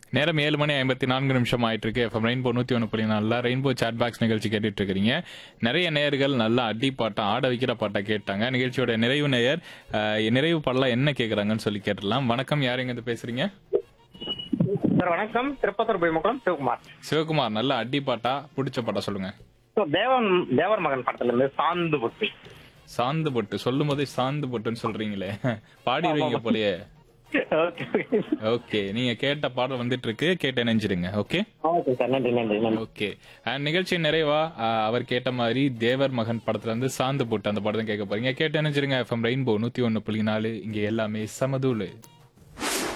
நேரம் ஏழு மணி ஐம்பத்தி நான்கு நிமிஷம் ஆயிட்டு இருக்கு எஃப்எம் ரெயின்போ நூத்தி ஒன்று புள்ளி நாலில் ரெயின்போ சாட் பாக்ஸ் நிகழ்ச்சி கேட்டுட்டு இருக்கிறீங்க நிறைய நேயர்கள் நல்லா அடி பாட்டம் ஆட வைக்கிற பாட்டை கேட்டாங்க நிகழ்ச்சியோட நிறைவு நேயர் அஹ், நிறைவு பாடலாம் என்ன கேக்குறாங்கன்னு சொல்லி கேட்டுடலாம் வணக்கம் யார் எங்க இருந்து பேசுறீங்க சார் வணக்கம் திருப்பத்தூர் பொய்முக்குளம் சிவகுமார் சிவகுமார் நல்ல அடி பாட்டா பிடிச்ச பாட்டா சொல்லுங்க ஸோ தேவன் தேவர் மகன் படத்துல இருந்து சாந்து புத்தி சாந்து பொட்டு சொல்லும் போதே சாந்து பொட்டுன்னு சொல்றீங்களே பாடிடுவீங்க போலயே ஓகே ஓகே நீங்க கேட்ட பாடல் வந்துட்டு இருக்கு கேட்டு நினைஞ்சிடுங்க ஓகே ஓகே சார் நன்றி நன்றி நன்றி ஓகே அண்ட் நிகழ்ச்சி நிறைவா அஹ், அவர் கேட்ட மாதிரி தேவர் மகன் படத்துல இருந்து சாந்து போட்டு அந்த படம் தான் கேட்க போறீங்க கேட்டு நினைச்சிருங்க எஃப்எம் ரெயின்போ நூத்தி ஒன்னு புள்ளி நாலு இங்க எல்லாமே சமதூளு